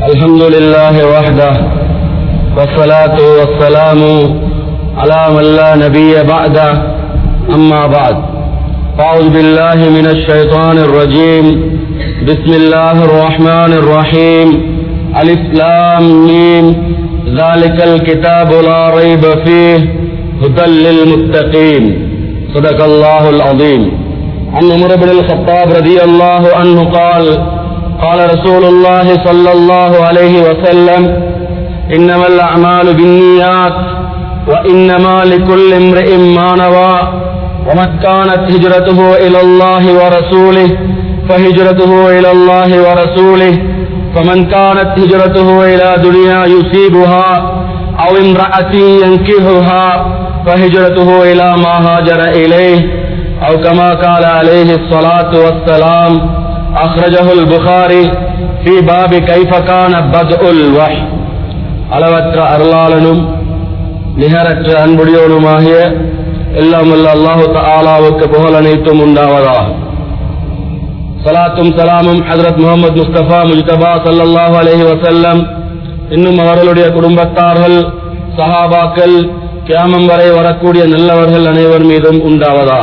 الحمد لله وحده والصلاة والسلام على من لا نبي بعده أما بعد أعوذ بالله من الشيطان الرجيم بسم الله الرحمن الرحيم ألف لام ميم ذلك الكتاب لا ريب فيه هدى للمتقين صدق الله العظيم عن عمر بن الخطاب رضي الله عنه قال قال رسول الله صلى الله عليه وسلم إنما الأعمال بالنيات وإنما لكل امرئ ما نوى ومن كانت هجرته إلى الله ورسوله فهجرته إلى الله ورسوله فمن كانت هجرته إلى دنيا يصيبها أو امرأة ينكهها فهجرته إلى ما هاجر إليه أو كما قال عليه الصلاة والسلام أخرجه البخاري في باب كيف كان بدء الوحي அளவற்ற அருளாளனும் நிகரற்ற அன்புடையோனுமாகிய எல்லாம் வல்ல அல்லாஹு தாலாவுக்கு புகழ் அனைத்தும் உண்டாவதாக சலாத்தும் சலாமும் ஹசரத் முகமது முஸ்தபா முஜ்தபா சல்லல்லாஹு அலஹி வசல்லம் இன்னும் அவர்களுடைய குடும்பத்தார்கள் சஹாபாக்கள் கியாமம் வரை வரக்கூடிய நல்லவர்கள் அனைவர் மீதும் உண்டாவதாக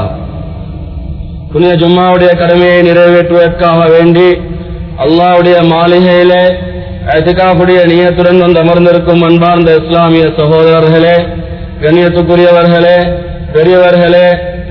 புனித ஜும்மாவுடைய கடமையை நிறைவேற்றுவதற்காக வேண்டி அல்லாவுடைய மாளிகையில அதுக்காவுடைய நியத்துடன் வந்து அமர்ந்திருக்கும் அன்பார்ந்த இஸ்லாமிய சகோதரர்களே கண்ணியத்துக்குரியவர்களே பெரியவர்களே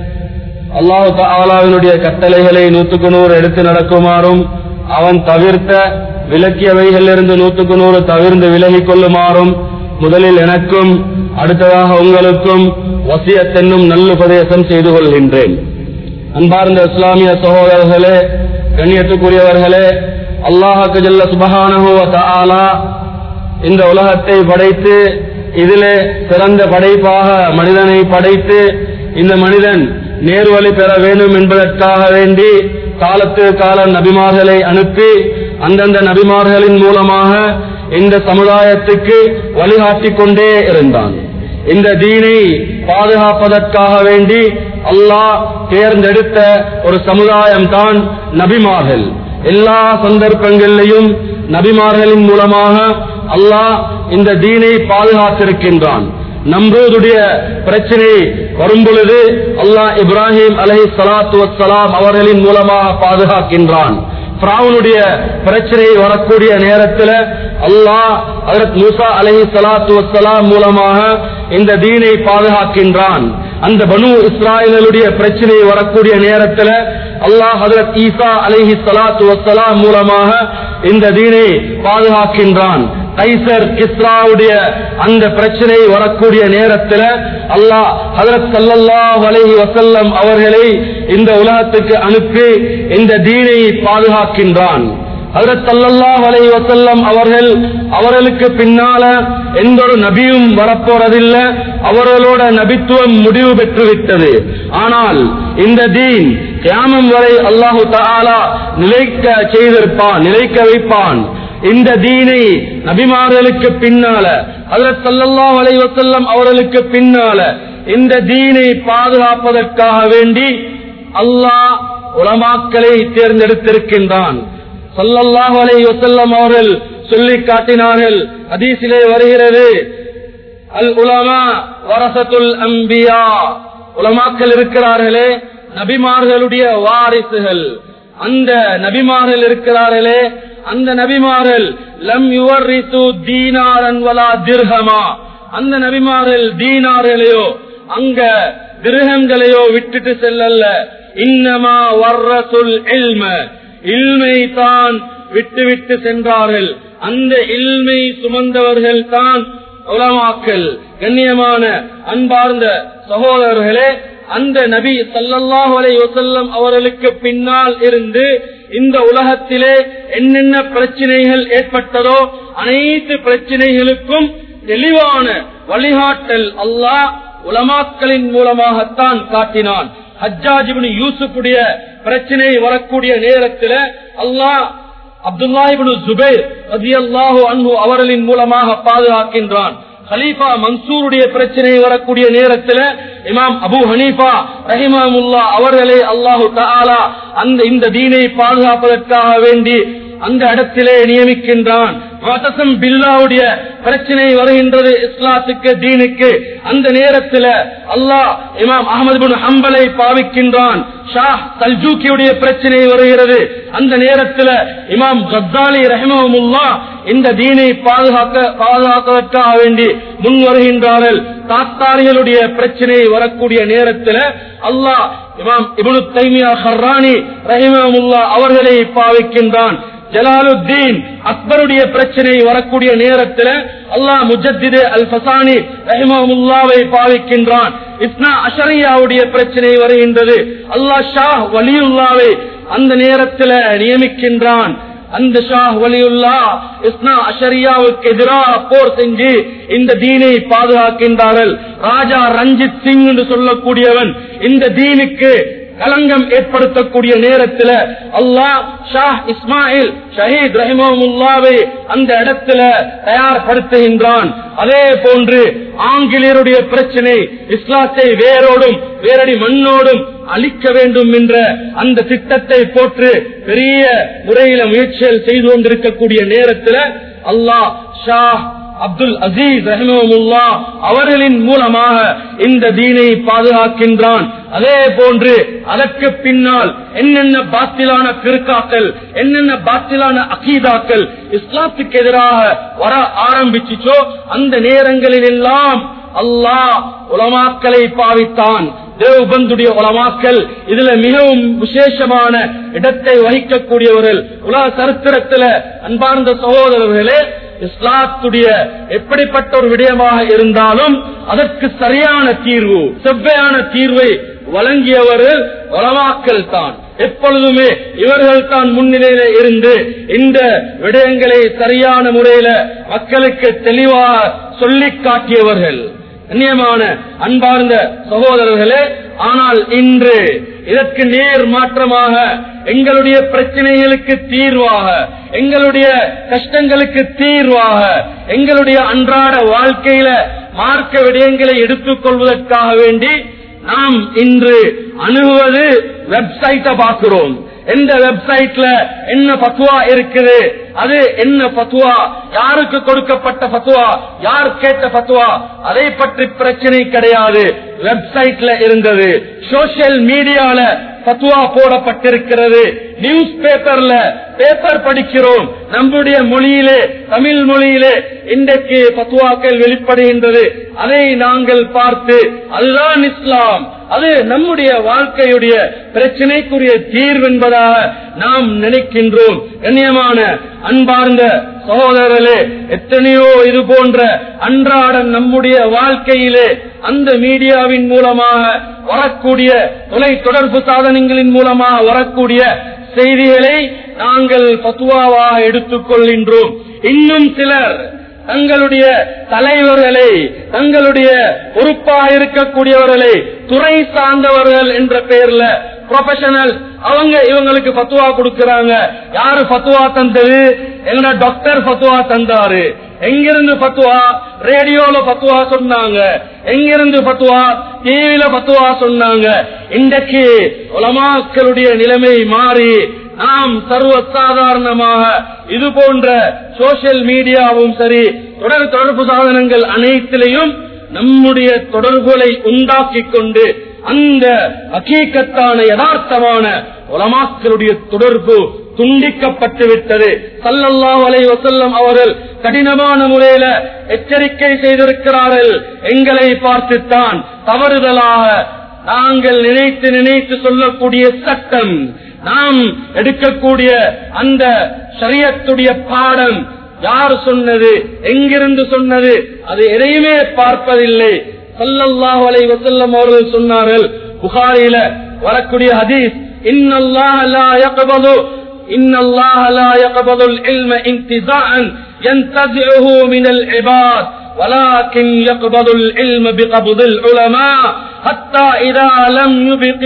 அல்லாஹு தாலாவினுடைய கட்டளைகளை நூற்றுக்கு நூறு எடுத்து நடக்குமாறும் அவன் தவிர்த்த விலக்கியவைகளிலிருந்து நூற்றுக்கு நூறு தவிர்ந்து விலகிக் கொள்ளுமாறும் முதலில் எனக்கும் அடுத்ததாக உங்களுக்கும் வசியத்தென்னும் நல்லுபதேசம் செய்து கொள்கின்றேன் அன்பார்ந்த இஸ்லாமிய சகோதரர்களே கண்ணியத்துக்குரியவர்களே அல்லாஹாக்கு ஜல்ல சுபகானுவ தாலா இந்த உலகத்தை படைத்து இதிலே சிறந்த படைப்பாக மனிதனை படைத்து இந்த மனிதன் நேர்வழி பெற வேண்டும் என்பதற்காக வேண்டி காலத்து கால நபிமார்களை அனுப்பி அந்தந்த நபிமார்களின் மூலமாக இந்த சமுதாயத்துக்கு வழிகாட்டி கொண்டே இருந்தான் இந்த தீனை பாதுகாப்பதற்காக வேண்டி அல்லாஹ் தேர்ந்தெடுத்த ஒரு சமுதாயம் தான் நபிமார்கள் எல்லா சந்தர்ப்பங்களிலையும் நபிமார்களின் மூலமாக அல்லாஹ் இந்த தீனை பாதுகாத்திருக்கின்றான் நம்ரூதுடைய பிரச்சனை வரும் பொழுது அல்லாஹ் இப்ராஹிம் அலஹி சலாத்து வசலாம் அவர்களின் மூலமாக பாதுகாக்கின்றான் பிராவுனுடைய பிரச்சனை வரக்கூடிய நேரத்தில் அல்லாஹ் அதற்கு மூசா அலஹி சலாத்து வசலாம் மூலமாக இந்த தீனை பாதுகாக்கின்றான் அந்த பனு இஸ்ராயலுடைய பிரச்சனை வரக்கூடிய நேரத்தில் அல்லாஹ் ஹதரத் ஈசா அலஹி சலாத்து வசலாம் மூலமாக இந்த தீனை பாதுகாக்கின்றான் கைசர் கிஸ்ராவுடைய அந்த பிரச்சனை வரக்கூடிய நேரத்தில் அல்லாஹ் ஹதரத் சல்லல்லாஹ் அலஹி வசல்லம் அவர்களை இந்த உலகத்துக்கு அனுப்பி இந்த தீனை பாதுகாக்கின்றான் ஹதரத் சல்லல்லாஹ் அலஹி வசல்லம் அவர்கள் அவர்களுக்கு பின்னால எந்த ஒரு நபியும் வரப்போறதில்லை அவர்களோட நபித்துவம் முடிவு பெற்றுவிட்டது ஆனால் இந்த தீன் கியாமம் வரை அல்லாஹு தாலா நிலைக்க செய்திருப்பான் நிலைக்க வைப்பான் இந்த தீனை நபிமார்களுக்கு பின்னால அதில் சல்லல்லா அலை வசல்லம் அவர்களுக்கு பின்னால இந்த தீனை பாதுகாப்பதற்காக வேண்டி அல்லாஹ் உலமாக்களை தேர்ந்தெடுத்திருக்கின்றான் சல்லல்லாஹு அலை வசல்லம் அவர்கள் சொல்லி காட்டினார்கள் அதீசிலே வருகிறது அல் உலமா வரசத்துல் அம்பியா உலமாக்கள் இருக்கிறார்களே நபிமார்களுடைய வாரிசுகள் அந்த நபிமார்கள் இருக்கிறார்களே அந்த நபிமார்கள் லம் யுவர்ரிசு தீனாரன் வலா திர்ஹமா அந்த நபிமார்கள் தீனார்களையோ அங்க திருகங்களையோ விட்டுட்டு செல்லல்ல இன்னமா வர்ரசுல் இல்ம இல்மை தான் விட்டு விட்டு சென்றார்கள் அந்த இல்மை சுமந்தவர்கள் தான் உலமாக்கல் கண்ணியமான அன்பார்ந்த சகோதரர்களே அந்த நபி சல்லல்லாஹு அலை வசல்லம் அவர்களுக்கு பின்னால் இருந்து இந்த உலகத்திலே என்னென்ன பிரச்சனைகள் ஏற்பட்டதோ அனைத்து பிரச்சனைகளுக்கும் தெளிவான வழிகாட்டல் அல்லாஹ் உலமாக்களின் மூலமாகத்தான் காட்டினான் ஹஜ்ஜாஜிபின் யூசுஃபுடைய பிரச்சனை வரக்கூடிய நேரத்தில் அல்லாஹ் அப்துல்லாஹிபின் ஜுபைர் ரதியல்லாஹு அன்ஹு அவர்களின் மூலமாக பாதுகாக்கின்றான் ஹலீஃபா மன்சூருடைய பிரச்சனை வரக்கூடிய நேரத்தில் இமாம் அபு ஹனீஃபா ரஹிமாமுல்லா அவர்களே அல்லாஹு தஆலா அந்த இந்த தீனை பாதுகாப்பதற்காக வேண்டி அந்த இடத்திலே நியமிக்கின்றான் மதசம் பில்லாவுடைய பிரச்சனை வருகின்றது இஸ்லாத்துக்கு தீனுக்கு அந்த நேரத்தில் அல்லாஹ் இமாம் அகமது பின் ஹம்பலை பாவிக்கின்றான் ஷா தல்ஜூக்கியுடைய பிரச்சனை வருகிறது அந்த நேரத்தில் இமாம் கத்தாலி ரஹிமமுல்லா இந்த தீனை பாதுகாக்க பாதுகாப்பதற்காக வேண்டி முன் வருகின்றார்கள் தாத்தாரிகளுடைய பிரச்சனை வரக்கூடிய நேரத்தில் அல்லாஹ் இமாம் இபனு தைமியா ஹர்ரானி ரஹிமமுல்லா அவர்களை பாவிக்கின்றான் ஜலாலுத்தீன் அக்பருடைய பிரச்சனை வரக்கூடிய நேரத்தில் அல்லாஹ் முஜத்திது அல் ஃபசானி ரஹிமமுல்லாவை பாவிக்கின்றான் இஸ்னா அஷரியாவுடைய பிரச்சனை வருகின்றது அல்லாஹ் ஷா வலியுல்லாவை அந்த நேரத்தில் நியமிக்கின்றான் அந்த ஷாஹ் வலியுல்லா இஸ்னா அஷரியாவுக்கு எதிராக போர் செஞ்சு இந்த தீனை பாதுகாக்கின்றார்கள் ராஜா ரஞ்சித் சிங் என்று சொல்லக்கூடியவன் இந்த தீனுக்கு களங்கம் ஏற்படுத்தக்கூடிய நேரத்தில் அல்லாஹ் ஷாஹ் இஸ்மாயில் ஷஹீத் ரஹிமமுல்லாவை அந்த இடத்துல தயார்படுத்துகின்றான் அதே போன்று ஆங்கிலேயருடைய பிரச்சனை இஸ்லாத்தை வேரோடும் வேரடி மண்ணோடும் அழிக்க வேண்டும் என்ற அந்த திட்டத்தை போற்று பெரிய முறையில முயற்சிகள் செய்து கொண்டிருக்கக்கூடிய நேரத்தில் அல்லாஹ் ஷாஹ் அப்துல் அசீஸ் ரஹமுல்லா அவர்களின் மூலமாக இந்த தீனை பாதுகாக்கின்றான் அதே போன்று அதற்கு பின்னால் என்னென்ன பாத்திலான பிற்காக்கள் என்னென்ன பாத்திலான அகீதாக்கள் இஸ்லாத்துக்கு எதிராக வர ஆரம்பிச்சுச்சோ அந்த நேரங்களில் எல்லாம் அல்லாஹ் உலமாக்களை பாவித்தான் தேவபந்துடைய உலமாக்கள் இதுல மிகவும் விசேஷமான இடத்தை வகிக்கக்கூடியவர்கள் உலக சரித்திரத்தில் அன்பார்ந்த சகோதரர்களே இஸ்லாத்துடைய எப்படிப்பட்ட ஒரு விடயமாக இருந்தாலும் அதற்கு சரியான தீர்வு செவ்வையான தீர்வை வழங்கியவர்கள் உலமாக்கள் தான் எப்பொழுதுமே இவர்கள் தான் முன்னிலையில இருந்து இந்த விடயங்களை சரியான முறையில மக்களுக்கு தெளிவாக சொல்லிக் காட்டியவர்கள் கண்ணியமான அன்பார்ந்த சகோதரர்களே ஆனால் இன்று இதற்கு நேர் மாற்றமாக எங்களுடைய பிரச்சனைகளுக்கு தீர்வாக எங்களுடைய கஷ்டங்களுக்கு தீர்வாக எங்களுடைய அன்றாட வாழ்க்கையில மார்க்க விடயங்களை எடுத்துக் கொள்வதற்காக வேண்டி நாம் இன்று அணுகுவது வெப்சைட்டை பார்க்கிறோம் எந்த வெப்சைட்ல என்ன பத்துவா இருக்குது அது என்ன பத்துவா யாருக்கு கொடுக்கப்பட்ட பத்துவா யார் கேட்ட பத்துவா அதை பற்றி பிரச்சனை கிடையாது வெப்சைட்ல இருந்தது சோசியல் மீடியால பத்துவா போடப்பட்டிருக்கிறது நியூஸ் பேப்பர்ல பேப்பர் படிக்கிறோம் நம்முடைய மொழியிலே தமிழ் மொழியிலே இன்றைக்கு பத்துவாக்கள் வெளிப்படுகின்றது அதை நாங்கள் பார்த்து அதுதான் இஸ்லாம் அது நம்முடைய வாழ்க்கையுடைய பிரச்சனைக்குரிய தீர்வு என்பதாக நாம் நினைக்கின்றோம் கண்ணியமான அன்பார்ந்த சகோதரர்களே எத்தனையோ இது போன்ற அன்றாடம் நம்முடைய வாழ்க்கையிலே அந்த மீடியாவின் மூலமாக வரக்கூடிய தொலை தொடர்பு சாதனங்களின் மூலமாக வரக்கூடிய செய்திகளை நாங்கள் பத்துவாவாக எடுத்துக் கொள்கின்றோம் இன்னும் சிலர் தங்களுடைய தலைவர்களை தங்களுடைய பொறுப்பாக இருக்கக்கூடியவர்களை துறை சார்ந்தவர்கள் என்ற பெயர்ல ப்ரொபஷனல் அவங்க இவங்களுக்கு பத்துவா கொடுக்கறாங்க யாரு பத்துவா தந்தது எங்க டாக்டர் பத்துவா தந்தாரு எங்கிருந்து பத்துவா ரேடியோல பத்துவா சொன்னாங்க எங்கிருந்து பத்துவா டிவியில பத்துவா சொன்னாங்க இன்றைக்கு உலமாக்களுடைய நிலைமை மாறி நாம் சர்வ சாதாரணமாக இது போன்ற சோசியல் மீடியாவும் சரி தொடர் தொடர்பு சாதனங்கள் அனைத்திலையும் நம்முடைய தொடர்புகளை உண்டாக்கி கொண்டு அந்த அகீக்கத்தான யதார்த்தமான உலமாக்களுடைய தொடர்பு துண்டிக்கப்பட்டு விட்டது சல்லல்லாஹு அலைஹி வஸல்லம் அவர்கள் கடினமான முறையில எச்சரிக்கை செய்திருக்கிறார்கள் எங்களை பார்த்துத்தான் தவறுதலாக நாங்கள் நினைத்து நினைத்து சொல்லக்கூடிய சட்டம் நாம் எடுக்கக்கூடிய அந்த சரியத்துடைய பாடம் யார் சொன்னது எங்கிருந்து சொன்னது அது எதையுமே பார்ப்பதில்லை சல்லல்லாஹு அலைஹி வஸல்லம் அவர்கள் சொன்னார்கள் புகாரில வரக்கூடிய ஹதீஸ் இன்னல்லாஹ லா யக்பது இன்னல்லாஹ லா யக்பது العلم انتزاعا ينتزعه من العباد ولكن يقبض العلم بقبض العلماء حتى إذا لم يبق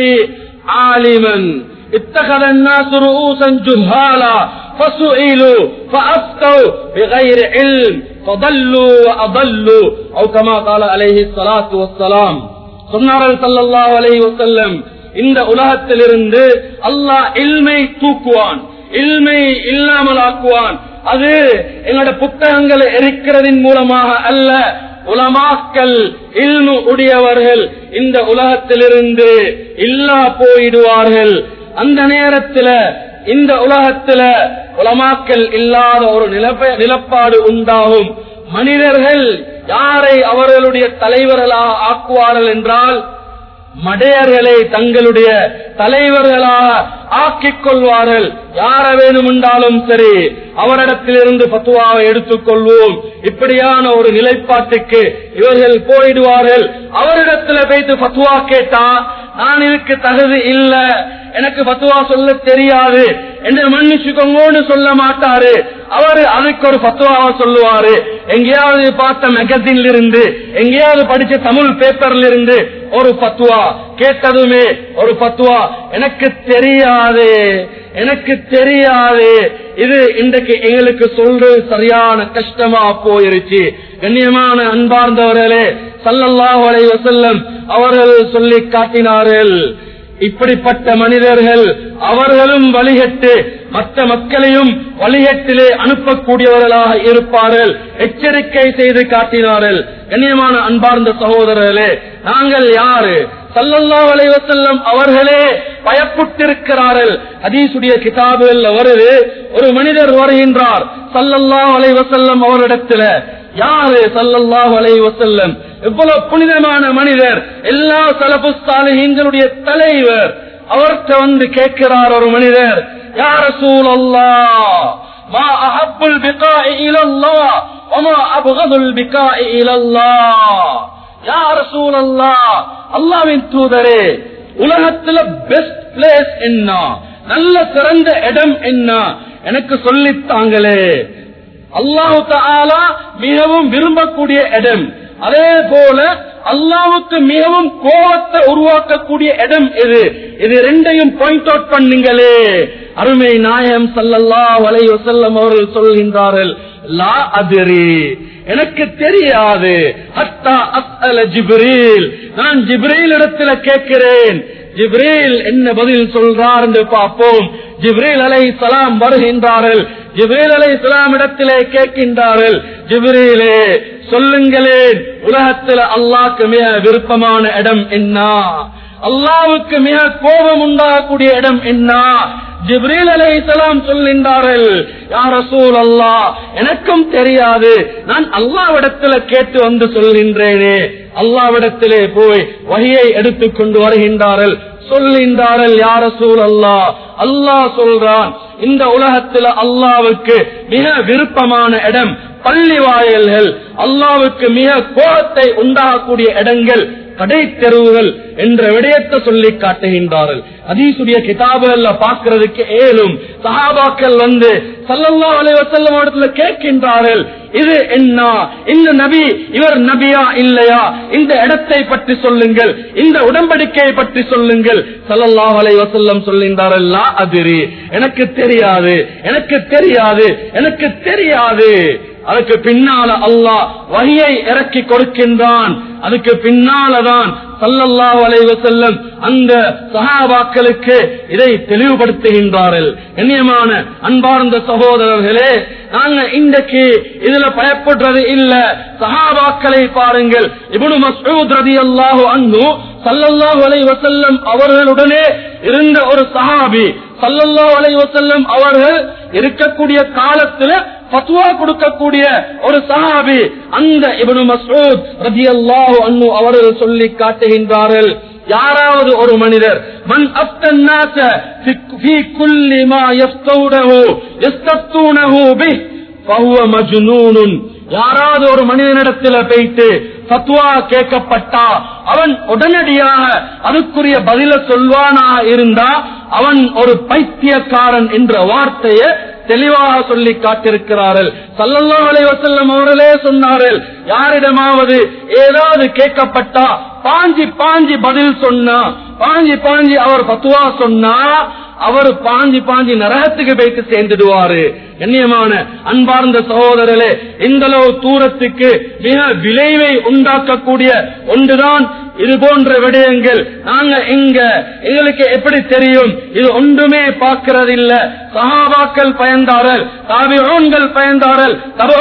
عالما اتخذ الناس رؤوسا جهالا فسئلوا فأفتوا بغير علم فضلوا وأضلوا أو كما قال عليه الصلاة والسلام சொன்னார்கள் சல்லல்லாஹு அலைஹி வஸல்லம் இந்த உலகத்திலிருந்து அல்லாஹ் இல்மை தூக்குவான் இல்மை இல்லாமல் ஆக்குவான் அது எங்களோட புத்தகங்களை எரிக்கிறதின் மூலமாக அல்ல உலமாக்கள் இல்மு உடையவர்கள் இந்த உலகத்திலிருந்து இல்லா போயிடுவார்கள் அந்த நேரத்தில் இந்த உலகத்துல உலமாக்கள் இல்லாத ஒரு நிலப்ப நிலப்பாடு உண்டாகும் மனிதர்கள் யாரை அவர்களுடைய தலைவர்களாக ஆக்குவார்கள் என்றால் மடையர்களை தங்களுடைய தலைவர்களாக ஆக்கிக் கொள்வார்கள் யார வேணுமென்றாலும் சரி அவரிடத்திலிருந்து பத்துவாவை எடுத்துக் கொள்வோம் இப்படியான ஒரு நிலைப்பாட்டுக்கு இவர்கள் போயிடுவார்கள் அவரிடத்துல போயிட்டு பத்துவா கேட்டா நான் இதுக்கு தகுதி இல்ல எனக்கு பத்துவா சொல்ல தெரியாது என்று மன்னிச்சுக்கோங்கன்னு சொல்ல மாட்டாரு அவரு அதுக்கு ஒரு பத்துவாவை சொல்லுவாரு எங்கேயாவது பார்த்த மேகசின்ல இருந்து எங்கேயாவது படிச்ச தமிழ் பேப்பர்ல இருந்து ஒரு பத்துவா கேட்டதுமே ஒரு பத்துவா எனக்கு தெரியாது எனக்கு தெரியாது இது இன்றைக்கு எங்களுக்கு சொல்றது சரியான கஷ்டமா போயிருச்சு கண்ணியமான அன்பார்ந்தவர்களே சல்லல்லாஹு அலைஹி வஸல்லம் அவர்கள் சொல்லி காட்டினார்கள் இப்படிப்பட்ட மனிதர்கள் அவர்களும் வழிகட்டு மற்ற மக்களையும் வழிகட்டிலே அனுப்பக்கூடியவர்களாக இருப்பார்கள் எச்சரிக்கை செய்து காட்டினார்கள் கண்ணியமான அன்பார்ந்த சகோதரர்களே நாங்கள் யாரு சல்லல்லா வலைவசல்லம் அவர்களே பயப்பட்டிருக்கிறார்கள் ஹதீசுடைய கிதாபுகள் வருது ஒரு மனிதர் வருகின்றார் சல்லல்லா வலைவசல்லம் அவரிடத்துல யாரு சல்லல்லாஹு அலைஹி வஸல்லம் எவ்வளவு புனிதமான மனிதர் எல்லா சலபு சாலிஹீன்களுடைய தலைவர் அவர்கிட்ட வந்து கேட்கிறார் ஒரு மனிதர் யார் ரசூலல்லாஹ் மா அஹப்புல் பிகாஇ இலல்லாஹ் வமா அப்கதுல் பிகாஇ இலல்லாஹ் யா ரசூலல்லாஹ் அல்லாஹ்வின் தூதரே உலகத்துல பெஸ்ட் பிளேஸ் என்ன நல்ல சிறந்த இடம் என்ன எனக்கு சொல்லித்தாங்களே அல்லாஹு தாலா மிகவும் விரும்பக்கூடிய இடம் அதே போல அல்லாவுக்கு மிகவும் கோபத்தை உருவாக்கக்கூடிய இடம் இது இது ரெண்டையும் பாயிண்ட் அவுட் பண்ணுங்களே அருமை நாயம் சல்லல்லா வலை வசல்லம் அவர்கள் சொல்கின்றார்கள் லா அதிரி எனக்கு தெரியாது ஹத்தா அஸ்அல ஜிப்ரீல் நான் ஜிப்ரீல் இடத்துல கேட்கிறேன் ஜிப்ரீல் என்ன பதில் சொல்றார் என்று பார்ப்போம் ஜிப்ரீல் அலை சலாம் வருகின்றார்கள் ஜிப்ரீல் அலை சலாம் இடத்திலே கேட்கின்றார்கள் ஜிப்ரீலே சொல்லுங்களேன் உலகத்தில் அல்லாஹ்க்கு மிக விருப்பமான இடம் என்ன அல்லாவுக்கு மிக கோபம் உண்டாகக்கூடிய இடம் என்ன ஜிப்ரீல் அலை சலாம் சொல்கின்றார்கள் யார் ரசூல் அல்லா எனக்கும் தெரியாது நான் அல்லாவிடத்துல கேட்டு வந்து சொல்கின்றேனே அல்லாவிடத்திலே போய் வகையை எடுத்துக்கொண்டு வருகின்றார்கள் சொல்கின்றார்கள் யார சூழ் அல்லா அல்லாஹ் சொல்றான் இந்த உலகத்தில் அல்லாவுக்கு மிக விருப்பமான இடம் பள்ளி வாயல்கள் அல்லாவுக்கு மிக கோபத்தை உண்டாகக்கூடிய இடங்கள் கடை தெருவுகள் என்ற விடயத்தை சொல்லி காட்டுகின்றார்கள் அதீசுடைய கிதாபுகள்ல பாக்குறதுக்கு ஏலும் சஹாபாக்கள் வந்து சல்லல்லா அலைவசல்லம் இடத்துல கேட்கின்றார்கள் இது என்ன இந்த நபி இவர் நபியா இல்லையா இந்த இடத்தை பற்றி சொல்லுங்கள் இந்த உடன்படிக்கையை பற்றி சொல்லுங்கள் சல்லல்லாஹ் அலைவசல்லம் சொல்கின்றார்கள் லா அதிரி எனக்கு தெரியாது எனக்கு தெரியாது எனக்கு தெரியாது அதுக்கு பின்னால அல்லாஹ் வகையை இறக்கி கொடுக்கின்றான் அதுக்கு பின்னாலதான் சல்லல்லாஹு அலைஹி செல்லம் அந்த சஹாபாக்களுக்கு இதை தெளிவுபடுத்துகின்றார்கள் கண்ணியமான அன்பார்ந்த சகோதரர்களே நாங்க இன்றைக்கு இதுல பயப்படுறது இல்ல சஹாபாக்களை பாருங்கள் இப்னு மஸ்ஊத் ரலியல்லாஹு அன்ஹு சல்லல்லாஹு அலைஹி வஸல்லம் அவர்களுடனே இருந்த ஒரு சஹாபி சல்லல்லாஹு அலைஹி வஸல்லம் அவர்கள் இருக்கக்கூடிய காலத்துல பத்வா கொடுக்கக்கூடிய ஒரு சஹாபி அந்த இப்னு மஸ்ஊத் ரலியல்லாஹு அன்ஹு அவர்கள் சொல்லி காட்டுகின்றார்கள் யாராவது ஒரு மனிதர் மன் அப்தன்னாச ஃபி குல்லி மா யஃப்தூனஹு யஸ்தூனஹு பி ஃபஹுவ மஜ்னூனுன் யாராவது ஒரு மனிதனிடத்துல போயிட்டு பத்வா கேட்கப்பட்டா அவன் உடனடியாக அதுக்குரிய பதில சொல்வானாக இருந்தா அவன் ஒரு பைத்தியக்காரன் என்ற வார்த்தையை தெளிவாக சொல்லி காட்டிருக்கிறார்கள் சல்லல்லா அலைவசல்லம் அவர்களே சொன்னார்கள் யாரிடமாவது ஏதாவது கேட்கப்பட்டா பாஞ்சி பாஞ்சி பதில் சொன்னா பாஞ்சி பாஞ்சி அவர் பத்துவா சொன்னா அவர் பாஞ்சி பாஞ்சி நரகத்துக்கு போயிட்டு சேர்ந்துடுவாரு கண்ணியமான அன்பார்ந்த சகோதரர்களே இந்த அளவு தூரத்துக்கு மிக விளைவை உண்டாக்கக்கூடிய ஒன்றுதான் இது போன்ற விடயங்கள் நாங்க எங்க எங்களுக்கு எப்படி தெரியும் இது ஒன்றுமே பார்க்கிறது இல்ல சஹாபாக்கள் பயந்தாரல் தாபிகள் பயந்தாரல்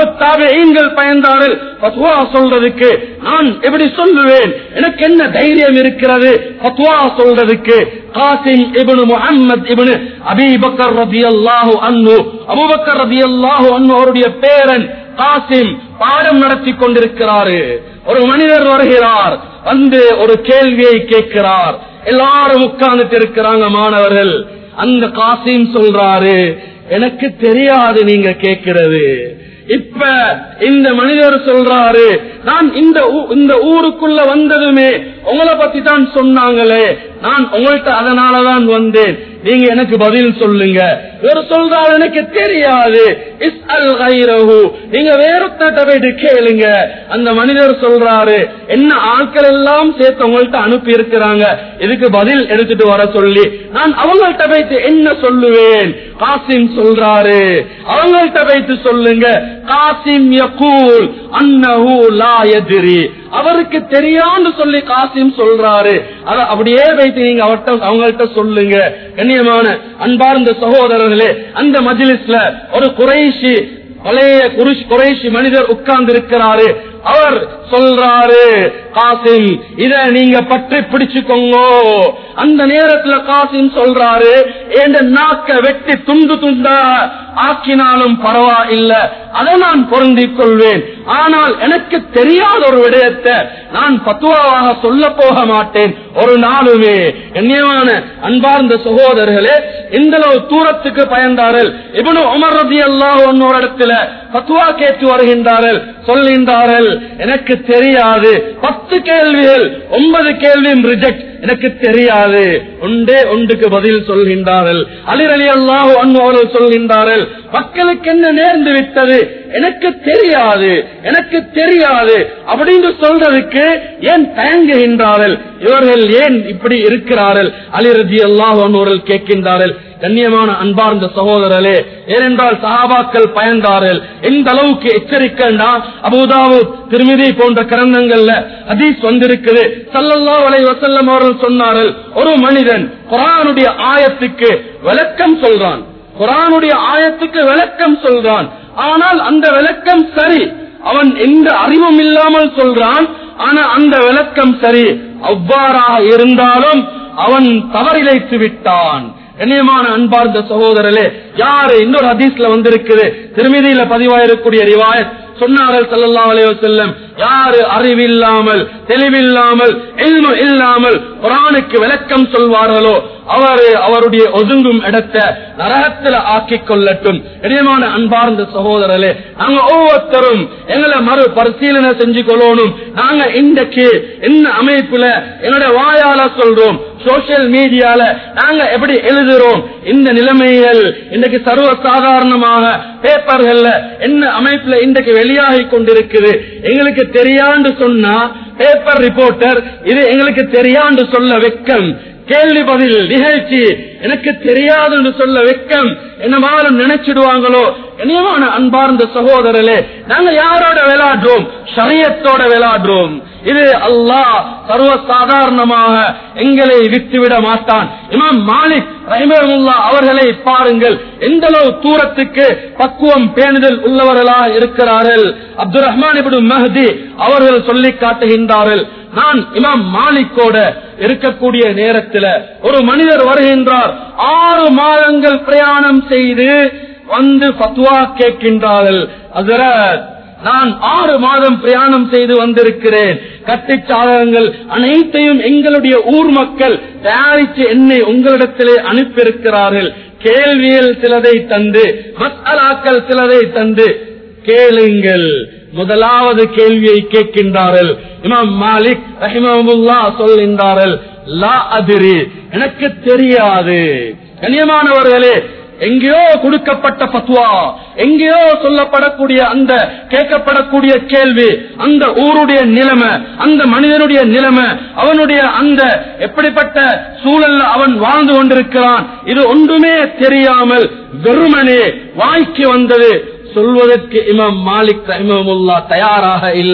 தாபிகள் பயந்தாரல் பத்வா சொல்றதுக்கு நான் எப்படி சொல்லுவேன் எனக்கு என்ன தைரியம் இருக்கிறது பத்வா சொல்றதுக்கு Qasim ibn Muhammad ibn Abi Bakr ரதியல்லாஹு அன்ஹு அபூபக்கர் ரதியல்லாஹு அன்ஹு அவருடைய பேரன் காசிம் பாடம் நடத்தி கொண்டிருக்கிறாரு ஒரு மனிதர் வருகிறார் வந்து ஒரு கேள்வியை கேட்கிறார் எல்லாரும் உட்கார்ந்துட்டு இருக்கிறாங்க மாணவர்கள் அந்த காசிம் சொல்றாரு எனக்கு தெரியாது நீங்க கேட்கிறது இப்ப இந்த மனிதர் சொல்றாரு நான் இந்த ஊ- இந்த ஊருக்குள்ள வந்ததுமே உங்களை பத்தி தான் சொன்னாங்களே நான் உங்கள்ட்ட அதனாலதான் வந்தேன் நீங்க எனக்கு பதில் சொல்லுங்க இவர் சொல்றாரு எனக்கு தெரியாது இஸ்அல் கைரஹு நீங்க வேறொத்த போயிட்டு கேளுங்க அந்த மனிதர் சொல்றாரு என்ன ஆட்கள் எல்லாம் சேர்த்து உங்கள்ட்ட அனுப்பி இருக்கிறாங்க இதுக்கு பதில் எடுத்துட்டு வர சொல்லி நான் அவங்கள்ட்ட போயிட்டு என்ன சொல்லுவேன் காசிம் சொல்றாரு அவங்கள்ட்ட போயிட்டு சொல்லுங்க காசிம் யகூல் அன்னஹு லா யத்ரி அவருக்கு தெரியான்னு சொல்லி காசிம் சொல்றாரு அத அப்படியே வைத்து நீங்க அவர்ட்ட அவங்கள்ட்ட சொல்லுங்க கண்ணியமான அன்பார்ந்த சகோதரர்களே அந்த மஜ்லிஸ்ல ஒரு குறைஷி பழைய குருஷ் குறைஷி மனிதர் உட்கார்ந்து இருக்கிறாரு அவர் சொல்றாரு காசிம் இத நீங்க பற்றி பிடிச்சுக்கோங்க அந்த நேரத்துல காசிம் சொல்றாரு என் நாக்க வெட்டி துண்டு துண்டா ஆக்கினாலும் பரவாயில்ல அதை நான் பொருந்திக் கொள்வேன் ஆனால் எனக்கு தெரியாத ஒரு விடயத்தை நான் பத்துவாவாக சொல்ல போக மாட்டேன் ஒரு நாளுமே கண்ணியமான அன்பார்ந்த சகோதரர்களே இந்த அளவு தூரத்துக்கு பயந்தார்கள் இவனு உமர் ரதி அல்லாஹ் ஒரு இடத்துல பத்துவா கேட்டு வருகின்றார்கள் சொல்கின்றார்கள் எனக்கு தெரியாது பத்து கேள்விகள் ஒன்பது கேள்வியும் ரிஜெக்ட் எனக்கு தெரியாது ஒன்றே ஒன்றுக்கு பதில் சொல்கின்றார்கள் அலிர் அலி அல்லாஹ் அவர்கள் சொல்கின்றார்கள் மக்களுக்கு என்ன நேர்ந்து விட்டது எனக்கு தெரியாது எனக்கு தெரியாது அப்படின்னு சொல்றதுக்கு ஏன் தயங்குகின்றார்கள் இவர்கள் ஏன் இப்படி இருக்கிறார்கள் அலிரதி அல்லாஹ் அவர்கள் கேட்கின்றார்கள் கண்ணியமான அன்பார்ந்த சகோதரர்களே ஏனென்றால் சஹாபாக்கள் பயந்தார்கள் எந்த அளவுக்கு எச்சரிக்கைண்டா அபுதாவு திருமிதி போன்ற கிரந்தங்கள்ல ஹதீஸ் வந்திருக்குது சல்லல்லாஹு அலைஹி வஸல்லம் அவர்கள் சொன்னார்கள் ஒரு மனிதன் குர்ஆனுடைய ஆயத்துக்கு விளக்கம் சொல்றான் குர்ஆனுடைய ஆயத்துக்கு விளக்கம் சொல்றான் ஆனால் அந்த விளக்கம் சரி அவன் எந்த அறிவும் இல்லாமல் சொல்றான் ஆனா அந்த விளக்கம் சரி அவ்வாறாக இருந்தாலும் அவன் தவறிழைத்து விட்டான் கண்ணியமான அன்பார்ந்த சகோதரர்களே யாரு இன்னொரு ஹதீஸ்ல வந்திருக்குது திருமதியில பதிவாயிருக்கூடிய ரிவாயத் சொன்னார்கள் ஸல்லல்லாஹு அலைஹி வஸல்லம் யாரு அறிவில்லாமல் தெளிவில்லாமல் இல்மு இல்லாமல் குர்ஆனுக்கு விளக்கம் சொல்வார்களோ அவரு அவருடைய ஒதுங்கும் இடத்தை நரகத்துல ஆக்கிக் கொள்ளட்டும் இடையமான அன்பார்ந்த சகோதரர்களே நாங்க ஒவ்வொருத்தரும் எங்களை மறு பரிசீலனை செஞ்சு கொள்ளணும் நாங்க இன்றைக்கு என்ன அமைப்புல என்னோட வாயால சொல்றோம் சோசியல் மீடியால நாங்க எப்படி எழுதுறோம் இந்த நிலைமைகள் இன்றைக்கு சர்வ சாதாரணமாக பேப்பர்கள்ல என்ன அமைப்புல இன்றைக்கு வெளியாகி கொண்டிருக்குது எங்களுக்கு தெரியாண்டு சொன்னா பேப்பர் ரிப்போர்ட்டர் இது எங்களுக்கு தெரியாண்டு சொல்ல வெக்கம் கேள்வி பதில் நிகழ்ச்சி எனக்கு தெரியாது என்று சொல்ல வெக்கம் என்ன மாதிரி நினைச்சிடுவாங்களோ இனியமான அன்பார்ந்த சகோதரர்களே நாங்க யாரோட விளையாடுறோம் ஷரியத்தோட விளையாடுறோம் இது அல்லாஹ் சர்வ சாதாரணமாக எங்களை விட்டுவிட மாட்டான் இமாம் மாலிக் ரஹிமஹுல்லா அவர்களை பாருங்கள் எந்த அளவு தூரத்துக்கு பக்குவம் பேணுதல் உள்ளவர்களாக இருக்கிறார்கள் அப்துல் ரஹ்மான் இப்னு மஹதி அவர்கள் சொல்லி காட்டுகின்றார்கள் நான் இமாம் மாலிக்கோட இருக்கக்கூடிய நேரத்தில் ஒரு மனிதர் வருகின்றார் ஆறு மாதங்கள் பிரயாணம் செய்து வந்து பத்வா கேட்கின்றார்கள் அதரத் நான் ஆறு மாதம் பிரயாணம் செய்து வந்திருக்கிறேன் கட்டிச்சாதகங்கள் அனைத்தையும் எங்களுடைய ஊர் மக்கள் தயாரித்து என்னை உங்களிடத்திலே அனுப்பியிருக்கிறார்கள் கேள்வியில் சிலதை தந்து மசாலாக்கள் சிலதை தந்து கேளுங்கள் முதலாவது கேள்வியை கேட்கின்றார்கள் இமாம் மாலிக் ரஹிமமுல்லா சொல்கின்றார்கள் லா அதிரி எனக்கு தெரியாது கண்ணியமானவர்களே எங்கேயோ கொடுக்கப்பட்ட பத்வா எங்கேயோ சொல்லப்படக்கூடிய அந்த கேட்கப்படக்கூடிய கேள்வி அந்த ஊருடைய நிலைமை அந்த மனிதனுடைய நிலைமை அவனுடைய அந்த எப்படிப்பட்ட சூழல்ல அவன் வாழ்ந்து கொண்டிருக்கிறான் இது ஒன்றுமே தெரியாமல் வெறுமனே வாய்க்கு வந்தது சொல்வதற்கு இமாம் மாலிக் ரஹிமமுல்லா தயாராக இல்ல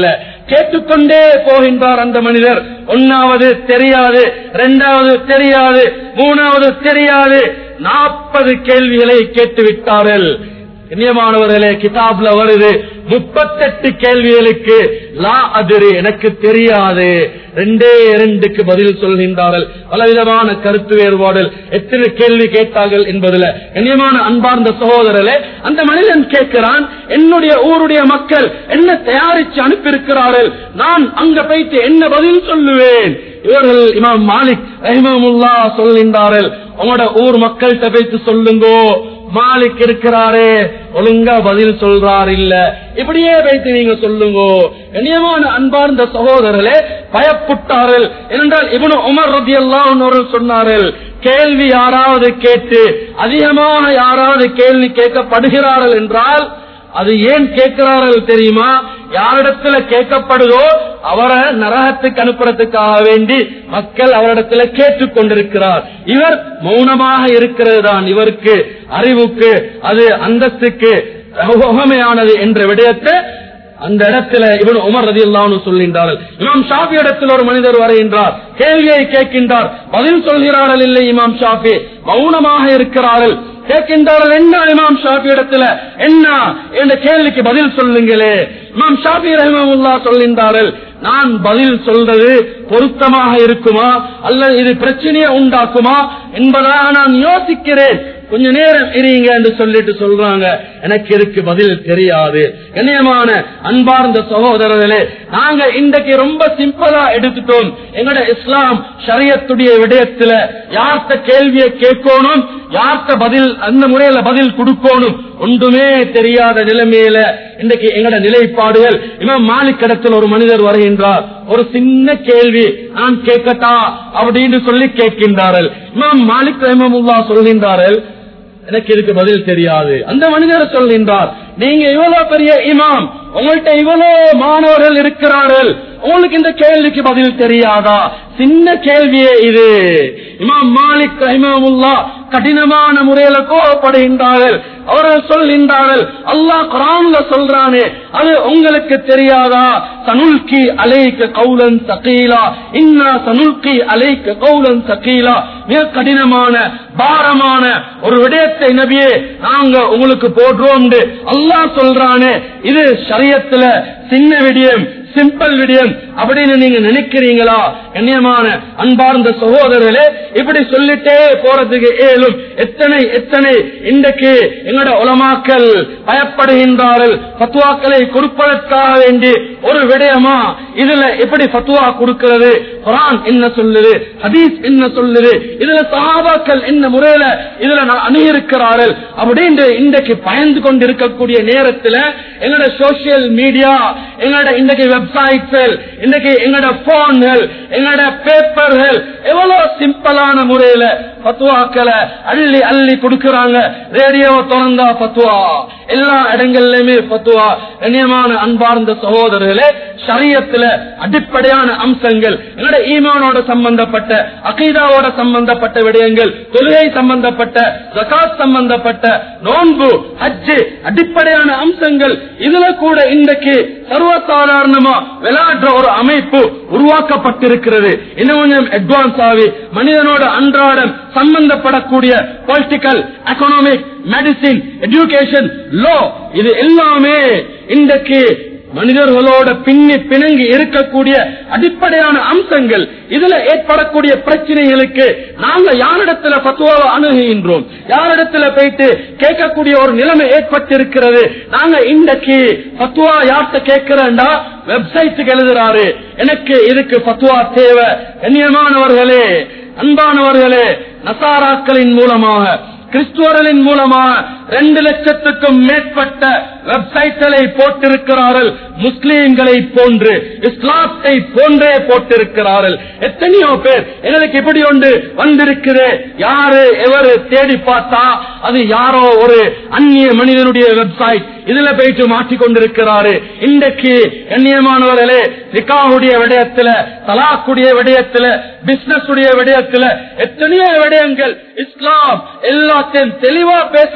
கேட்டுக்கொண்டே போகின்றார் அந்த மனிதர் ஒன்னாவது தெரியாது இரண்டாவது தெரியாது மூணாவது தெரியாது நாற்பது கேள்விகளை கேட்டு விட்டார்கள் கண்ணியமானவர்களே கிதாப்ல வருது முப்பத்தெட்டு கேள்விகளுக்கு லா அதிரு எனக்கு தெரியாது ரெண்டே இரண்டுக்கு பதில் சொல்கின்றார்கள் பலவிதமான கருத்து வேறுபாடுகள் எத்தனை கேள்வி கேட்டார்கள் என்பதுல கண்ணியமான அன்பார்ந்த சகோதரர்களே அந்த மனிதன் கேட்கிறான் என்னுடைய ஊருடைய மக்கள் என்ன தயாரிச்சு அனுப்பியிருக்கிறார்கள் நான் அங்க போயிட்டு என்ன பதில் சொல்லுவேன் இவர்கள் இமாம் மாலிக் ரஹிமமுல்லா சொல்கின்றார்கள் உங்களோட ஊர் மக்கள்கிட்ட போயிட்டு சொல்லுங்கோ மாலிக் இருக்கிறாரே ஒழுங்கா பதில் சொல்றார் இல்ல இப்படியே வைத்து நீங்க சொல்லுங்க கண்ணியமான அன்பார்ந்த சகோதரர்களே பயப்புட்டார்கள் ஏனென்றால் இவனு உமர் ரதி எல்லாம் சொன்னார்கள் கேள்வி யாராவது கேட்டு அதிகமாக யாராவது கேள்வி கேட்கப்படுகிறார்கள் என்றால் அது ஏன் கேட்கிறார்கள் தெரியுமா யாரிடத்துல கேட்கப்படுதோ அவரை நரகத்துக்கு அனுப்புறதுக்காக வேண்டி மக்கள் அவரிடத்துல கேட்டுக் கொண்டிருக்கிறார் இவர் மௌனமாக இருக்கிறது தான் இவருக்கு அறிவுக்கு அது அந்தஸ்துக்கு உகமையானது என்ற விடயத்தை அந்த இடத்துல இவன் உமர் ரதி அல்லான்னு சொல்கின்றார்கள் இமாம் ஷாஃபி இடத்தில் ஒரு மனிதர் வருகின்றார் கேள்வியை கேட்கின்றார் பதில் சொல்கிறார்கள் இல்லை இமாம் ஷாஃபி மௌனமாக இருக்கிறார்கள் கேட்கின்றார்கள் என்ன இமாம் ஷாஃபி இடத்துல என்ன என்ற கேள்விக்கு பதில் சொல்லுங்களே இமாம் ஷாஃபி ரஹிமமுல்லா சொல்கின்றார்கள் நான் பதில் சொல்றது பொருத்தமாக இருக்குமா அல்லது இது பிரச்சனையை உண்டாக்குமா என்பதாக நான் யோசிக்கிறேன் கொஞ்ச நேரம் இருங்க என்று சொல்லிட்டு சொல்றாங்க எனக்கு இதுக்கு பதில் தெரியாது கண்ணியமான அன்பார்ந்த சகோதரர்களே நாங்க இன்றைக்கு ரொம்ப சிம்பிளா எடுத்துட்டோம் எங்கட இஸ்லாம் ஷரியத்துடைய விடயத்துல யார்த்த கேள்வியை கேட்கணும் யார்த்த பதில் அந்த முறையில பதில் கொடுக்கணும் ஒன்றுமே தெரியாத நிலைமையில இன்றைக்கு எங்கட நிலைப்பாடுகள் இமாம் மாலிக் இடத்தில் ஒரு மனிதர் வருகின்றார் ஒரு சின்ன கேள்வி நான் கேட்கட்டா அப்படின்னு சொல்லி கேட்கின்றார்கள் இமாம் மாலிக் ரஹமுல்லா சொல்கின்றார்கள் எனக்கு இதுக்கு பதில் தெரியாது அந்த மனிதர் சொல்கின்றார் நீங்க இவ்வளவு பெரிய இமாம் உங்கள்கிட்ட இவ்வளவு மாணவர்கள் இருக்கிறார்கள் உங்களுக்கு இந்த கேள்விக்கு பதில் தெரியாதா சின்ன கேள்வியே இது இமாம் மாலிக் ரஹிமமுல்லா கடினமான முறையில கோபப்படுகின்றார்கள் அவர்கள் சொல்கின்றார்கள் அல்லாஹ் குரான்ல சொல்றானே அது உங்களுக்கு தெரியாதா சனுல்கி அலைக்க கௌலன் சகீலா இன்னா சனுல்கி அலைக்க கௌலன் சகீலா மிக கடினமான பாரமான ஒரு விடயத்தை நபியே நாங்க உங்களுக்கு போடுறோம் அல்லாஹ் சொல்றானே இது சரியத்துல சின்ன விடயம் சிம்பிள் விடயம் அப்படின்னு நீங்க நினைக்கிறீங்களா கண்ணியமான அன்பார்ந்த சகோதரர்களே இப்படி சொல்லிட்டே போறதுக்கு ஏழும் எத்தனை எத்தனை இன்றைக்கு எங்களோட உலமாக்கள் பயப்படுகின்றார்கள் பத்துவாக்களை கொடுப்பதற்காக வேண்டி ஒரு விடயமா இதுல எப்படி பத்துவா கொடுக்கிறது குரான் என்ன சொல்லுது ஹதீஸ் என்ன சொல்லுது இதுல சஹாபாக்கள் என்ன முறையில இதுல அணுகிருக்கிறார்கள் அப்படின்னு இன்றைக்கு பயந்து கொண்டிருக்கக்கூடிய நேரத்தில் எங்களோட சோசியல் மீடியா எங்களோட இன்றைக்கு வெப்சைட்கள் இன்றைக்கு எங்களோட போன்கள் எங்களோட பேப்பர்கள் எவ்வளவு சிம்பிளான முறையில பத்துவாக்களை அள்ளி அள்ளி கொடுக்கிறாங்க ரேடியோவை திறந்தா பத்துவா எல்லா இடங்கள்லயுமே பத்துவா கண்ணியமான அன்பார்ந்த சகோதரர்களே சரியத்துல அடிப்படையான அம்சங்கள் எங்களோட ஈமானோட சம்பந்தப்பட்ட அகீதாவோட சம்பந்தப்பட்ட விடயங்கள் தொழுகை சம்பந்தப்பட்ட ஜகாத் சம்பந்தப்பட்ட நோன்பு ஹஜ்ஜு அடிப்படையான அம்சங்கள் இதுல கூட இன்றைக்கு சர்வசாதாரணமா விளையாடுற ஒரு அமைப்பு உருவாக்கப்பட்டிருக்கிறது இன்னும் கொஞ்சம் அட்வான்ஸ் ஆகி மனிதனோட அன்றாடம் சம்பந்தப்படக்கூடிய political economic medicine education law இது எல்லாமே இன்றைக்கு மனிதர்களோட பின்னி பிணங்கி இருக்கக்கூடிய அடிப்படையான அம்சங்கள் இதுல ஏற்படக்கூடிய பிரச்சனைகளுக்கு நாங்க யாரிடத்துல பத்துவாவை அணுகுகின்றோம் யாரிடத்துல போயிட்டு கேட்கக்கூடிய ஒரு நிலைமை ஏற்பட்டிருக்கிறது நாங்க இன்றைக்கு பத்துவா யார்கிட்ட கேட்கிறேன்டா வெப்சைட்டுக்கு எழுதுறாரு எனக்கு இதுக்கு பத்துவா தேவை கண்ணியமானவர்களே அன்பானவர்களே நசாராக்களின் மூலமாக கிறிஸ்துவர்களின் மூலமாக ரெண்டு லட்சத்துக்கும் மேற்பட்ட வெப்சைட்களை போட்டிருக்கிறார்கள் முஸ்லீம்களை போன்று இஸ்லாத்தை போன்றே போட்டிருக்கிறார்கள் எத்தனையோ பேர் எங்களுக்கு இப்படி ஒன்று வந்திருக்குது யாரு எவரு தேடி பார்த்தா அது யாரோ ஒரு அந்நிய மனிதனுடைய வெப்சைட் இதுல போயிட்டு மாற்றிக்கொண்டிருக்கிறாரு இன்றைக்கு கண்ணியமானவர்களே நிக்காவுடைய விடயத்துல தலாக்குடைய விடயத்துல பிசினஸ் உடைய விடயத்துல எத்தனையோ விடயங்கள் இஸ்லாம் எல்லாத்தையும் தெளிவா பேசிருக்கிறது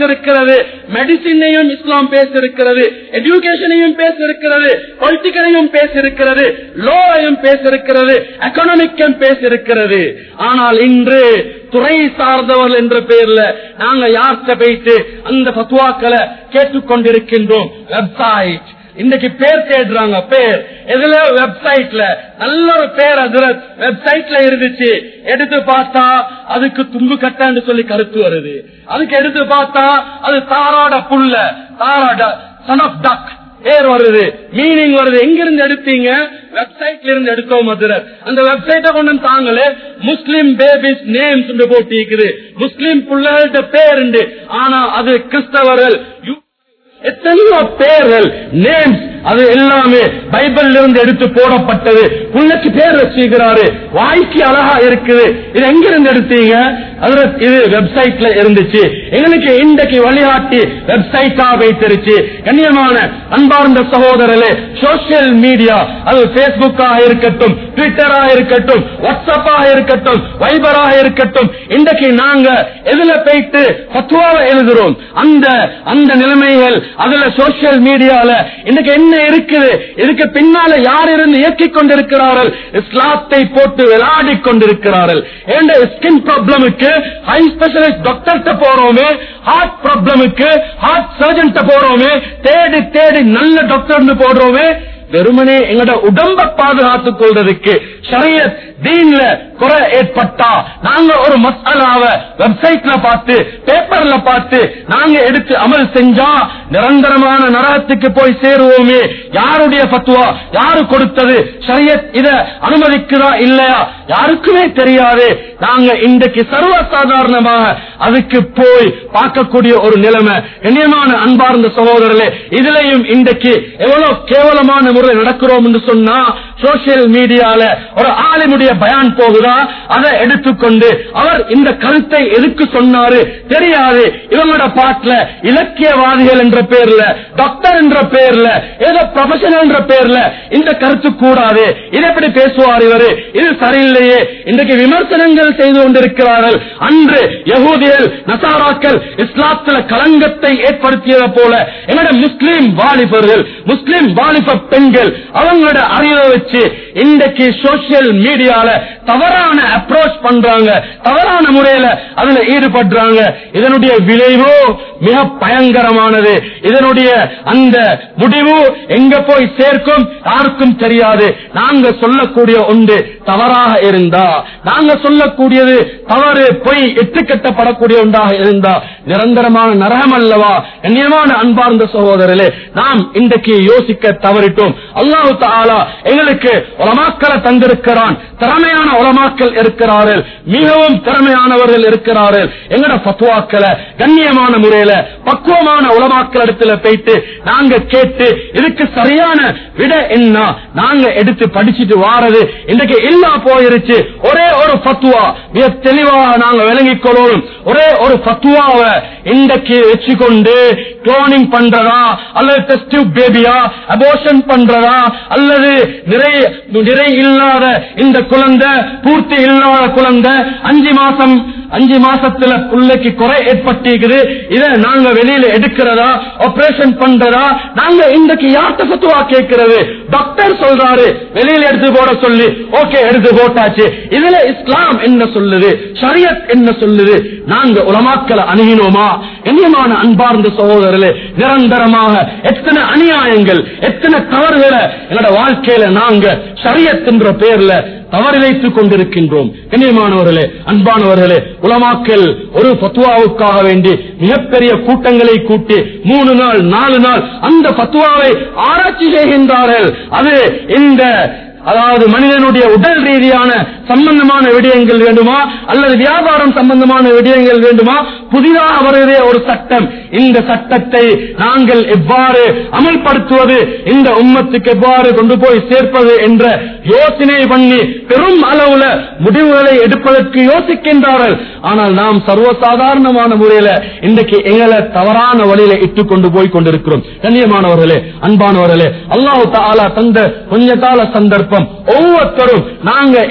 இருக்கிறது மெடிசினையும் இஸ்லாம் பேசிருக்கிறது எஜுகேஷனையும் பேசிருக்கிறது பொலிட்டிக்கலையும் பேசிருக்கிறது லோவையும் பேசிருக்கிறது எக்கனாமிக்கும் பேசிருக்கிறது ஆனால் இன்று துறை சார்ந்தவர்கள் என்ற பெயர்ல நாங்க யார்கிட்ட போயிட்டு அந்த பத்துவாக்களை கேட்டுக்கொண்டிருக்கின்றோம் வெப்சைட் இன்னைக்கு பேர் தேடுறாங்க பேர் எதுல வெப்சைட்ல நல்ல ஒரு பேர் அதுல வெப்சைட்ல இருந்துச்சு எடுத்து பார்த்தா அதுக்கு தும்பு கட்டான்னு சொல்லி கருத்து வருது அதுக்கு எடுத்து பார்த்தா அது தாராட புல்ல தாராட சன் ஆஃப் டக் பேர் வருது மீனிங் வருது எங்க இருந்து எடுத்தீங்க வெப்சைட்ல இருந்து எடுத்தோம் மதுரை அந்த வெப்சைட்டை கொண்டு வந்து தாங்களே முஸ்லிம் பேபிஸ் நேம்ஸ் போட்டிருக்குது முஸ்லிம் பிள்ளைகள்ட்ட பேர் உண்டு ஆனா அது கிறிஸ்தவர்கள் யூ- எத்தனையோ பேர்கள் நேம்ஸ் அது எல்லாமே பைபிள் இருந்து எடுத்து போடப்பட்டது புள்ளைக்கு பேர் வச்சிருக்கிறாரு வாய்க்கு அழகா இருக்குது இது எங்க இருந்து எடுத்தீங்க அதுல இது வெப்சைட்ல இருந்துச்சு எங்களுக்கு இன்றைக்கு வழிகாட்டி வெப்சைட்டா வைத்திருச்சு கண்ணியமான அன்பார்ந்த சகோதரர்களே சோசியல் மீடியா அது பேஸ்புக்காக இருக்கட்டும் ட்விட்டராக இருக்கட்டும் வாட்ஸ்அப்பாக இருக்கட்டும் வைபராக இருக்கட்டும் இன்றைக்கு நாங்க எதுல போயிட்டு பத்துவாவை எழுதுறோம் அந்த அந்த நிலைமைகள் அதுல சோசியல் மீடியால இன்னைக்கு என்ன இருக்குது இதுக்கு பின்னால யார் இருந்து இயக்கிக் கொண்டிருக்கிறார்கள் இஸ்லாத்தை போட்டு விளையாடி கொண்டிருக்கிறார்கள் ஏண்ட ஸ்கின் ப்ராப்ளமுக்கு ஹை ஸ்பெஷலிஸ்ட் டாக்டர்கிட்ட போறோமே ஹார்ட் ப்ராப்ளமுக்கு ஹார்ட் சர்ஜன்ட்ட போறோமே தேடி தேடி நல்ல டாக்டர்னு போடுறோமே வெறுமனே எங்களோட உடம்ப பாதுகாத்துக் கொள்றதுக்கு ஷரியத் தீன்ல குறை ஏற்பட்டா நாங்க ஒரு மசாலாவ வெப்சைட்ல பார்த்து பேப்பர்ல பார்த்து நாங்க எடுத்து அமல் செஞ்சா நிரந்தரமான நரகத்துக்கு போய் சேருவோமே யாருடைய பத்துவா யாரு கொடுத்தது ஷரியத் இத அனுமதிக்குதா இல்லையா யாருக்குமே தெரியாது நாங்க இன்றைக்கு சர்வசாதாரணமாக அதுக்கு போய் பார்க்கக்கூடிய ஒரு நிலைமை கண்ணியமான அன்பார்ந்த சகோதரர்களே இதுலயும் இன்றைக்கு எவ்வளவு கேவலமான முறையில் நடக்கிறோம் என்று சொன்னா சோசியல் மீடியால ஒரு ஆலிமுடைய பயான் போகுதா அதை எடுத்துக்கொண்டு அவர் இந்த கருத்தை எதுக்கு சொன்னாரு தெரியாது இவங்களோட பாட்டுல இலக்கியவாதிகள் என்ற பேர்ல டாக்டர் என்ற பேர்ல ஏதோ ப்ரொஃபஷனல் என்ற பேர்ல இந்த கருத்து கூடாது இது எப்படி பேசுவார் இவரு இது சரியில்லையே இன்றைக்கு விமர்சனங்கள் செய்து கொண்டிருக்கிறார்கள் அன்று யகூதிகள் நசாராக்கள் இஸ்லாத்துல கலங்கத்தை ஏற்படுத்தியதை போல எங்களோட முஸ்லிம் வாலிபர்கள் முஸ்லிம் வாலிப பெண்கள் அவங்களோட அறிவை வச்சு இன்றைக்கு சோசியல் மீடியால தவறான அப்ரோச் பண்றாங்க தவறான முறையில அதுல ஈடுபடுறாங்க இதனுடைய விளைவு மிக பயங்கரமானது இதனுடைய அந்த முடிவு எங்க போய் சேர்க்கும் யாருக்கும் தெரியாது நாங்க சொல்லக்கூடிய ஒன்று தவறாக இருந்தா நாங்க சொல்லக்கூடியது தவறு பொய் எட்டுக்கட்டப்படக்கூடிய ஒன்றாக இருந்தா நிரந்தரமான நரகம் அல்லவா கண்ணியமான அன்பார்ந்த சகோதரர்களே நாம் இன்றைக்கு யோசிக்க தவறிட்டோம் அல்லாஹு தாலா எங்களுக்கு உலமாக்களை தந்திருக்கிறான் திறமையான உலமாக்கள் இருக்கிறார்கள் மிகவும் திறமையானவர்கள் இருக்கிறார்கள் எங்கட பத்துவாக்களை கண்ணியமான முறையில பக்குவமான உலமாக்கள் இடத்துல போயிட்டு நாங்க கேட்டு இதுக்கு சரியான விட என்ன நாங்க எடுத்து படிச்சுட்டு வாரது இன்றைக்கு இல்லா போயிருச்சு ஒரே ஒரு பத்துவா மிக தெளிவாக நாங்க விளங்கிக் கொள்ளணும் ஒரே ஒரு பத்துவாவை இன்றைக்கு வச்சுக்கொண்டு குளோனிங் பண்றதா அல்லது டெஸ்ட் பேபியா அபோஷன் பண்றதா அல்லது நிறை நிறை இல்லாத இந்த குழந்தை பூர்த்தி இல்லாத குழந்தை அஞ்சு மாசம் அஞ்சு மாசத்துல பிள்ளைக்கு குறை ஏற்பட்டிருக்குது இத நாங்க வெளியில எடுக்கிறதா ஆபரேஷன் பண்றதா நாங்க இன்றைக்கு யார்கிட்ட பத்துவா கேட்கிறது டாக்டர் சொல்றாரு வெளியில எடுத்து போட சொல்லி ஓகே எடுத்து போட்டாச்சு இதுல இஸ்லாம் என்ன சொல்லுது ஷரியத் என்ன சொல்லுது நாங்க உலமாக்களை அணுகினோமா கண்ணியமான அன்பார்ந்த சகோதரர்களே நிரந்தரமாக எத்தனை அநியாயங்கள் எத்தனை தவறுகளை எங்களோட வாழ்க்கையில நாங்க ஷரியத் என்ற பெயர்ல தவறு வைத்துக் கொண்டிருக்கின்றோம் கண்ணியமானவர்களே அன்பானவர்களே உலமாக்கல் ஒரு பத்துவாவுக்காக வேண்டி மிகப்பெரிய கூட்டங்களை கூட்டி மூணு நாள் நாலு நாள் அந்த பத்துவாவை ஆராய்ச்சி செய்கின்றார்கள் அது இந்த அதாவது மனிதனுடைய உடல் ரீதியான சம்பந்தமான விடயங்கள் வேண்டுமா அல்லது வியாபாரம் சம்பந்தமான விடயங்கள் வேண்டுமா புதிதாக வருகிற ஒரு சட்டம் இந்த சட்டத்தை நாங்கள் எவ்வாறு அமல்படுத்துவது இந்த உம்மத்துக்கு எவ்வாறு கொண்டு போய் சேர்ப்பது என்ற யோசனை பண்ணி பெரும் அளவுல முடிவுகளை எடுப்பதற்கு யோசிக்கின்றார்கள் ஆனால் நாம் சர்வசாதாரணமான முறையில இன்றைக்கு எங்களை தவறான வழியில இட்டு கொண்டு போய் கொண்டிருக்கிறோம் கண்ணியமானவர்களே அன்பானவர்களே அல்லாஹு தாலா தந்த கொஞ்ச கால சந்தர்ப்பம் ஒவ்வொருத்தரும் நாங்க எங்களை மறு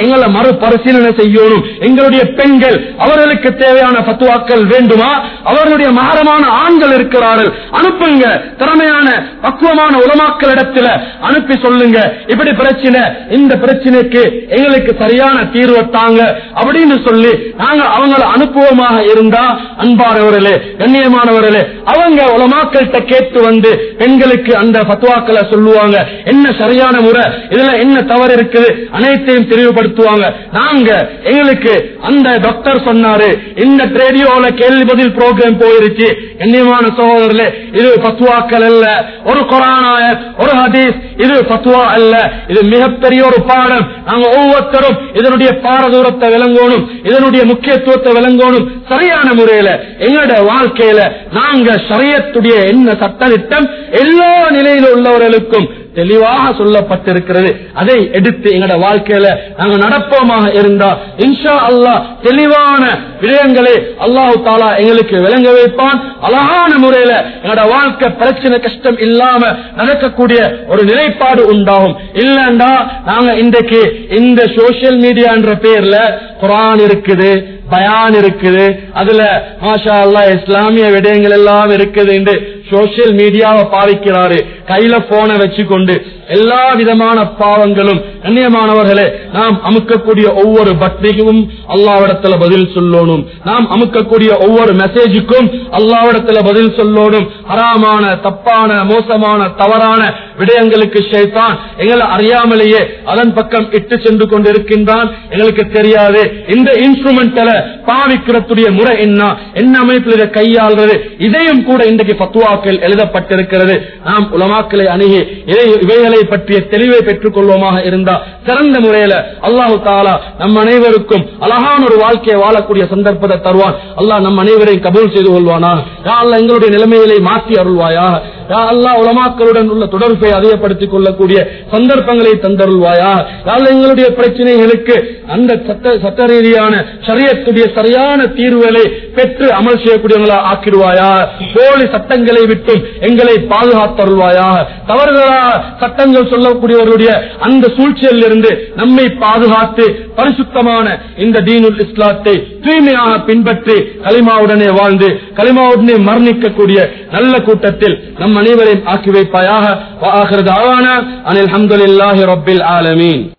மறுபரிசீலனை செய்யணும் எங்களுடைய பெண்கள் அவர்களுக்கு தேவையான பத்துவாக்கள் வேண்டுமா அவர்களுடைய மாறமான ஆண்கள் இருக்கிறார்கள் அனுப்புங்க திறமையான பக்குவமான உலமாக்களிடத்துல அனுப்பி சொல்லுங்க இப்படி பிரச்சனை இந்த பிரச்சனைக்கு எங்களுக்கு சரியான தீர்வு தாங்க அப்படின்னு சொல்லி நாங்க அவங்கள அனுப்புவமாக இருந்தா அன்பானவர்களே கண்ணியமானவர்களே அவங்க உலமாக்கள்கிட்ட கேட்டு வந்து பெண்களுக்கு அந்த பத்துவாக்களை சொல்லுவாங்க என்ன சரியான முறை இதுல என்ன தவறு இருக்குது அனைத்தையும் தெளிவுபடுத்துவாங்க நாங்க எங்களுக்கு அந்த டாக்டர் சொன்னாரு இந்த ரேடியோல கேள்வி பதில் ப்ரோக்ராம் போயிருச்சு கண்ணியமான சகோதரர்களே இது பத்துவாக்கள் அல்ல ஒரு கொரானாய ஒரு ஹதீஸ் இது பத்துவா அல்ல இது மிகப்பெரிய ஒரு பாடம் நாங்க ஒவ்வொருத்தரும் இதனுடைய பாரதூரத்தை விளங்கணும் இதனுடைய முக்கியத்துவத்தை விளங்கணும் சரியான முறையில எங்களோட வாழ்க்கையில நாங்க சரியத்துடைய என்ன சட்டத்திட்டம் எல்லா நிலையில உள்ளவர்களுக்கும் தெளிவாக சொல்லப்பட்டிருக்கிறது அதை எடுத்து எங்களோட வாழ்க்கையில நாங்க நடப்போமாக இருந்தா இன்ஷா அல்லாஹ் தெளிவான விடயங்களை அல்லாஹு தாலா எங்களுக்கு விளங்க வைப்பான் அழகான முறையில எங்களோட வாழ்க்கை பிரச்சனை கஷ்டம் இல்லாம நடக்கக்கூடிய ஒரு நிலைப்பாடு உண்டாகும் இல்லண்டா நாங்க இன்றைக்கு இந்த சோசியல் மீடியா என்ற பேர்ல குரான் இருக்குது பயான் இருக்குது அதுல மாஷா அல்லா இஸ்லாமிய விடயங்கள் எல்லாம் இருக்குது என்று சோசியல் மீடியாவை பாவிக்கிறாரு கையில போனை வச்சுக்கொண்டு எல்லா விதமான பாவங்களும் கண்ணியமானவர்களே நாம் அமுக்கக்கூடிய ஒவ்வொரு பக்திக்கும் அல்லாவிடத்துல பதில் சொல்லணும் நாம் அமுக்கக்கூடிய ஒவ்வொரு மெசேஜுக்கும் அல்லாவிடத்துல பதில் சொல்லணும் ஹராமான தப்பான மோசமான தவறான விடயங்களுக்கு ஷைத்தான் எங்களை அறியாமலேயே அதன் பக்கம் இட்டு சென்று கொண்டிருக்கின்றான் எங்களுக்கு தெரியாது இந்த இன்ஸ்ட்ருமெண்ட்ல பாவிக்கிறதுடைய முறை என்ன என்ன அமைப்பில் இதை கையாள்றது இதையும் கூட இன்றைக்கு பத்துவாக்கள் எழுதப்பட்டிருக்கிறது நாம் உலமாக்களை அணுகி இதை இவைகளை பற்றிய தெளிவை பெற்றுக் கொள்வோமாக இருந்தா சிறந்த முறையில அல்லாஹு தாலா நம் அனைவருக்கும் அழகான ஒரு வாழ்க்கையை வாழக்கூடிய சந்தர்ப்பத்தை தருவான் அல்லாஹ் நம் அனைவரையும் கபூல் செய்து கொள்வானா யா அல்லாஹ் எங்களுடைய நிலைமைகளை மாற்றி அருள்வாயா யா அல்லாஹ் உலமாக்களுடன் உள்ள தொடர்பை அதிகப்படுத்திக் கொள்ளக்கூடிய சந்தர்ப்பங்களை தந்தருள்வாயா யா அல்லாஹ் எங்களுடைய பிரச்சனைகளுக்கு அந்த சட்ட சட்ட ரீதியான சரியத்துடைய சரியான தீர்வுகளை பெற்று அமல் செய்யக்கூடியவங்களா ஆக்கிடுவாயா போலி சட்டங்களை விட்டும் எங்களை பாதுகாத்தருள்வாயா தவறுகளா சட்டங்கள் சொல்லக்கூடியவர்களுடைய அந்த சூழ்ச்சியில் இருந்து நம்மை பாதுகாத்து பரிசுத்தமான இந்த தீனுல் இஸ்லாத்தை தூய்மையாக பின்பற்றி களிமாவுடனே வாழ்ந்து களிமாவுடனே மரணிக்கக்கூடிய நல்ல கூட்டத்தில் நம் அனைவரையும் ஆக்கி வைப்பாயாக அனில் அஹமதுல்லாஹி ரபில் ஆலமீன்